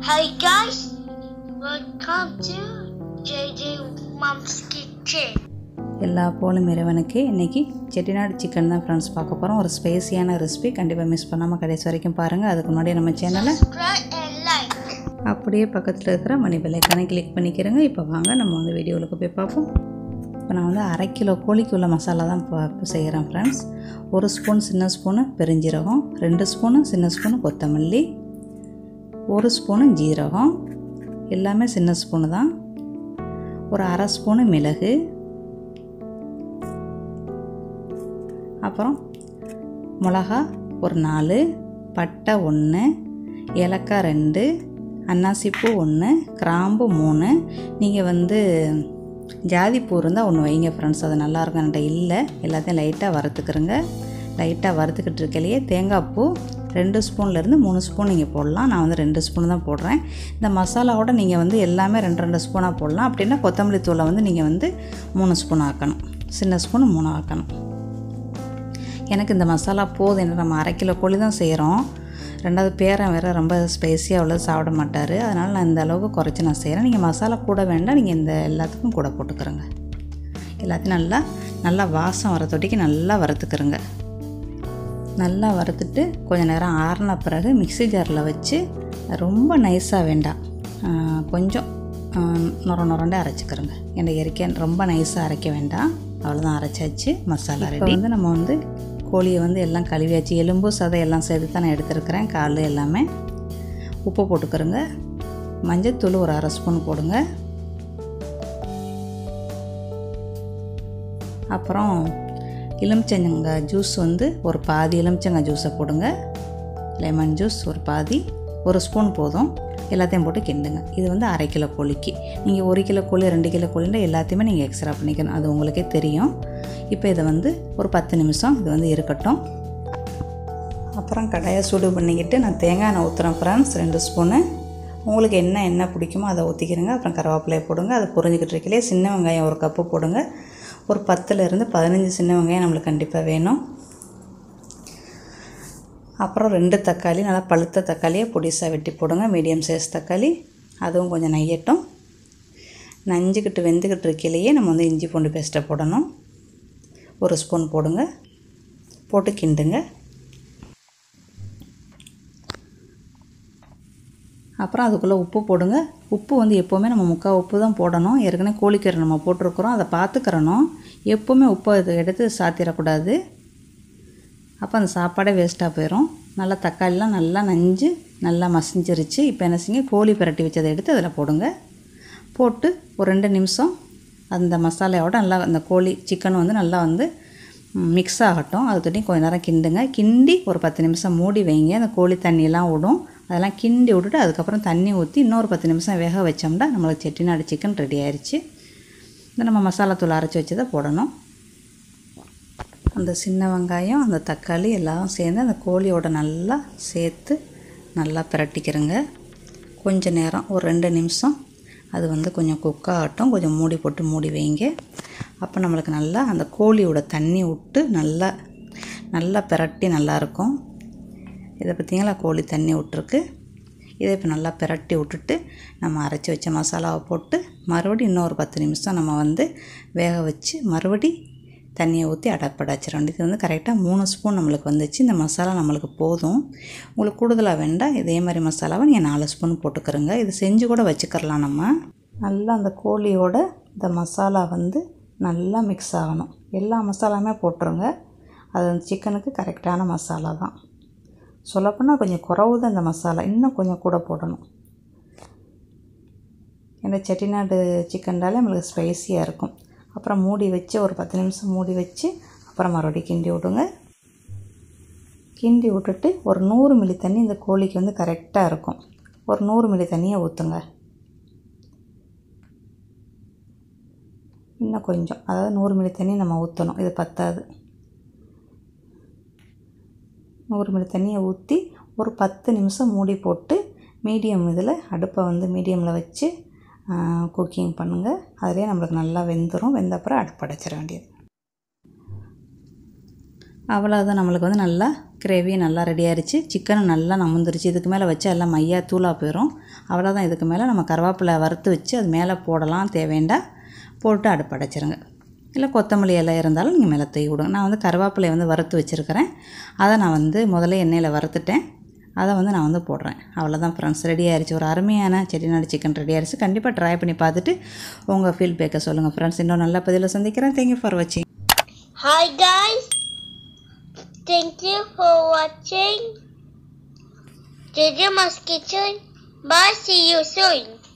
Hi guys, welcome to JJ Mom's Kitchen. எல்லா போலும் இறைவனுக்கு இன்றைக்கி செட்டிநாடு சிக்கன் தான் ஃப்ரெண்ட்ஸ் பார்க்க போகிறோம் ஒரு ஸ்பைசியான ரெசிபி கண்டிப்பாக மிஸ் பண்ணாமல் கடைசி வரைக்கும் பாருங்கள் அதுக்கு முன்னாடி நம்ம சேனலை Subscribe and like. அப்படியே பக்கத்தில் இருக்கிற மணி பெல்லைக்கான கிளிக் பண்ணிக்கிறேங்க இப்போ வாங்க நம்ம வந்து வீடியோவுக்கு போய் பார்ப்போம் இப்போ நான் வந்து அரை கிலோ கோழிக்கு உள்ள மசாலா தான் இப்போ செய்கிறேன் ஃப்ரெண்ட்ஸ் ஒரு ஸ்பூன் சின்ன ஸ்பூனு பெருஞ்சீரகம் ரெண்டு ஸ்பூனு சின்ன ஸ்பூனு கொத்தமல்லி ஒரு ஸ்பூனு ஜீரகம் எல்லாமே சின்ன ஸ்பூனு தான் ஒரு அரை ஸ்பூனு மிளகு அப்புறம் மிளகா ஒரு நாலு பட்டை ஒன்று ஏலக்காய் ரெண்டு அன்னாசிப்பூ ஒன்று கிராம்பு மூணு நீங்கள் வந்து ஜாதிப்பூ இருந்தால் ஒன்று வைங்க ஃப்ரெண்ட்ஸ் அது நல்லாயிருக்கும் என்கிட்ட இல்லை எல்லாத்தையும் லைட்டாக வறுத்துக்கிறங்க லைட்டாக வறுத்துக்கிட்டு இருக்கலையே தேங்காய் பூ ரெண்டு ஸ்பூன்லேருந்து மூணு ஸ்பூன் நீங்கள் போடலாம் நான் வந்து ரெண்டு ஸ்பூன் தான் போடுறேன் இந்த மசாலாவோட நீங்கள் வந்து எல்லாமே ரெண்டு ரெண்டு ஸ்பூனாக போடலாம் அப்படின்னா கொத்தமல்லி தூளை வந்து நீங்கள் வந்து மூணு ஸ்பூன் ஆக்கணும் சின்ன ஸ்பூன் மூணு ஆக்கணும் எனக்கு இந்த மசாலா போதும் என்ன நம்ம அரை கிலோ கோழி தான் செய்கிறோம் ரெண்டாவது பேரன் வேறு ரொம்ப ஸ்பைஸியாக உள்ளது சாப்பிட மாட்டார் அதனால் நான் இந்த அளவுக்கு குறைச்சி நான் செய்கிறேன் நீங்கள் மசாலா கூட வேண்டாம் நீங்கள் இந்த எல்லாத்துக்கும் கூட போட்டுக்கிறோங்க எல்லாத்தையும் நல்லா நல்லா வாசம் வர தொட்டிக்கு நல்லா வறுத்துக்கிறோங்க நல்லா வறுத்துட்டு கொஞ்சம் நேரம் ஆறின பிறகு மிக்ஸி ஜாரில் வச்சு ரொம்ப நைஸாக வேண்டாம் ஆஹ் கொஞ்சம் ஆஹ் நொர நொரண்டே அரைச்சிக்கிறோங்க என்னை எரிக்க ரொம்ப நைஸாக அரைக்க வேண்டாம் அவ்வளோதான் அரைச்சாச்சு மசாலா ரெடி வந்து நம்ம வந்து கோழியை வந்து எல்லாம் கழுவியாச்சு எலும்பு சதை எல்லாம் சேர்த்து தான் நான் எடுத்துருக்கிறேன் கால் எல்லாமே உப்பு போட்டுக்கிறோங்க மஞ்சத்தூள் ஒரு அரை ஸ்பூன் போடுங்க அப்புறம் எலுமிச்சங்கா ஜூஸ் வந்து ஒரு பாதி எலுமிச்சங்காய் ஜூஸை போடுங்க லெமன் ஜூஸ் ஒரு பாதி ஒரு ஸ்பூன் போதும் எல்லாத்தையும் போட்டு கிண்டுங்க இது வந்து அரை கிலோ கோழிக்கு நீங்கள் ஒரு கிலோ கோழி ரெண்டு கிலோ கோழின்னா எல்லாத்தையுமே நீங்கள் எக்ஸ்ட்ரா பண்ணிக்கணும் அது உங்களுக்கே தெரியும் இப்போ இதை வந்து ஒரு பத்து நிமிஷம் இது வந்து இருக்கட்டும் அப்புறம் கடாயை சூடு பண்ணிக்கிட்டு நான் தேங்காய் எண்ணெய் ஊற்றுறேன் ஃப்ரெண்ட்ஸ் ரெண்டு ஸ்பூனு உங்களுக்கு என்ன எண்ணெய் பிடிக்குமோ அதை ஊற்றிக்கிறங்க அப்புறம் கருவேப்பிலையை போடுங்க அது புரிஞ்சுக்கிட்டு இருக்கலையே சின்ன வெங்காயம் ஒரு கப்பு போடுங்க ஒரு பத்துலேருந்து பதினஞ்சு சின்ன வெங்காயம் நம்மளுக்கு கண்டிப்பாக வேணும் அப்புறம் ரெண்டு தக்காளி நல்லா பழுத்த தக்காளியை பொடிசாக வெட்டி போடுங்க மீடியம் சைஸ் தக்காளி அதுவும் கொஞ்சம் நையட்டும் நஞ்சுக்கிட்டு வெந்துக்கிட்டு இருக்கையிலேயே நம்ம வந்து இஞ்சி பூண்டு பேஸ்ட்டை போடணும் ஒரு ஸ்பூன் போடுங்க போட்டு கிண்டுங்க அப்புறம் அதுக்குள்ளே உப்பு போடுங்க உப்பு வந்து எப்போவுமே நம்ம முக்கால் உப்பு தான் போடணும் ஏற்கனவே கோழிக்கறி நம்ம போட்டிருக்கிறோம் அதை பார்த்துக்கிறணும் எப்போவுமே உப்பை இது எடுத்து சாத்திடக்கூடாது அப்போ அந்த சாப்பாடே வேஸ்ட்டாக போயிடும் நல்லா தக்காளிலாம் நல்லா நஞ்சு நல்லா மசிஞ்சிருச்சு இப்போ என்ன செய்யுங்க கோழி பிரட்டி வச்சதை எடுத்து அதில் போடுங்க போட்டு ஒரு ரெண்டு நிமிஷம் அந்த மசாலையோட நல்லா அந்த கோழி சிக்கன் வந்து நல்லா வந்து மிக்ஸ் ஆகட்டும் அது தொட்டி கொஞ்ச நேரம் கிண்டுங்க கிண்டி ஒரு பத்து நிமிஷம் மூடி வைங்க அந்த கோழி தண்ணியெல்லாம் விடும் அதெல்லாம் கிண்டி விட்டுட்டு அதுக்கப்புறம் தண்ணி ஊற்றி இன்னொரு பத்து நிமிஷம் வேக வச்சோம்னா நம்மளுக்கு செட்டிநாடு சிக்கன் ரெடி ஆயிடுச்சு இந்த நம்ம மசாலா தூள் அரைச்சி வச்சதை போடணும் அந்த சின்ன வெங்காயம் அந்த தக்காளி எல்லாம் சேர்ந்து அந்த கோழியோட நல்லா சேர்த்து நல்லா பிரட்டிக்கிறங்க கொஞ்ச நேரம் ஒரு ரெண்டு நிமிஷம் அது வந்து கொஞ்சம் குக் ஆகட்டும் கொஞ்சம் மூடி போட்டு மூடி வைங்க அப்போ நம்மளுக்கு நல்லா அந்த கோழியோட தண்ணி விட்டு நல்லா நல்லா பிரட்டி நல்லாயிருக்கும் இதை பார்த்திங்களா கோழி தண்ணி விட்டுருக்கு இதை இப்போ நல்லா பிரட்டி விட்டுட்டு நம்ம அரைச்சி வச்ச மசாலாவை போட்டு மறுபடியும் இன்னொரு பத்து நிமிஷம் நம்ம வந்து வேக வச்சு மறுபடி தண்ணியை ஊற்றி அடப்படாச்சிட வேண்டியது வந்து கரெக்டாக மூணு ஸ்பூன் நம்மளுக்கு வந்துச்சு இந்த மசாலா நம்மளுக்கு போதும் உங்களுக்கு கூடுதலாக வேண்டாம் இதே மாதிரி மசாலாவை நீங்கள் நாலு ஸ்பூன் போட்டுக்கிறோங்க இது செஞ்சு கூட வச்சுக்கிறலாம் நம்ம நல்லா அந்த கோழியோட இந்த மசாலா வந்து நல்லா மிக்ஸ் ஆகணும் எல்லா மசாலாவுமே போட்டுருங்க அது அந்த சிக்கனுக்கு கரெக்டான மசாலா தான் சொல்லப்போனால் கொஞ்சம் குறவு தான் இந்த மசாலா இன்னும் கொஞ்சம் கூட போடணும் ஏன்னா செட்டிநாடு சிக்கன்டாலே நம்மளுக்கு ஸ்பைஸியாக இருக்கும் அப்புறம் மூடி வச்சு ஒரு பத்து நிமிஷம் மூடி வச்சு அப்புறம் மறுபடியும் கிண்டி விடுங்க கிண்டி விட்டுட்டு ஒரு நூறு மில்லி தண்ணி இந்த கோழிக்கு வந்து கரெக்டாக இருக்கும் ஒரு நூறு மில்லி தண்ணியை ஊற்றுங்க இன்னும் கொஞ்சம் அதாவது நூறு மில்லி தண்ணி நம்ம ஊற்றணும் இது பத்தாது நூறு மில்லி தண்ணியை ஊற்றி ஒரு பத்து நிமிஷம் மூடி போட்டு மீடியம் இதில் அடுப்பை வந்து மீடியமில் வச்சு குக்கிங் பண்ணுங்கள் அதிலே நம்மளுக்கு நல்லா வெந்துடும் வெந்த அப்புறம் அடுப்பு அடைச்சிட வேண்டியது அவ்வளோதான் நம்மளுக்கு வந்து நல்லா கிரேவி நல்லா ரெடி ஆயிடுச்சு சிக்கனும் நல்லா நமுந்துருச்சு இதுக்கு மேலே வச்சா எல்லாம் மையா தூளாக போயிடும் அவ்வளோதான் இதுக்கு மேலே நம்ம கருவேப்பிலை வறுத்து வச்சு அது மேலே போடலாம் தேவைண்டா போட்டு அடுப்படைச்சிருங்க இல்லை கொத்தமல்லி இலை இருந்தாலும் நீங்கள் மேலே தூவி விடுங்க நான் வந்து கருவேப்பிலையை வந்து வறுத்து வச்சுருக்கிறேன் அதை நான் வந்து முதல்ல எண்ணெயில் வறுத்துட்டேன் அதை வந்து நான் வந்து போடுறேன் அவ்வளோதான் ஃப்ரெண்ட்ஸ் ரெடி ஆயிடுச்சு ஒரு அருமையான செட்டிநாடு சிக்கன் ரெடி ஆயிடுச்சு கண்டிப்பாக ட்ரை பண்ணி பார்த்துட்டு உங்கள் ஃபீட்பேக்கை சொல்லுங்கள் ஃப்ரெண்ட்ஸ் இன்னும் நல்ல பதிவில் சந்திக்கிறேன் தேங்க்யூ ஃபார் வாட்சிங் Hi guys. Thank you for watching. JJ Kitchen. Bye. See you soon.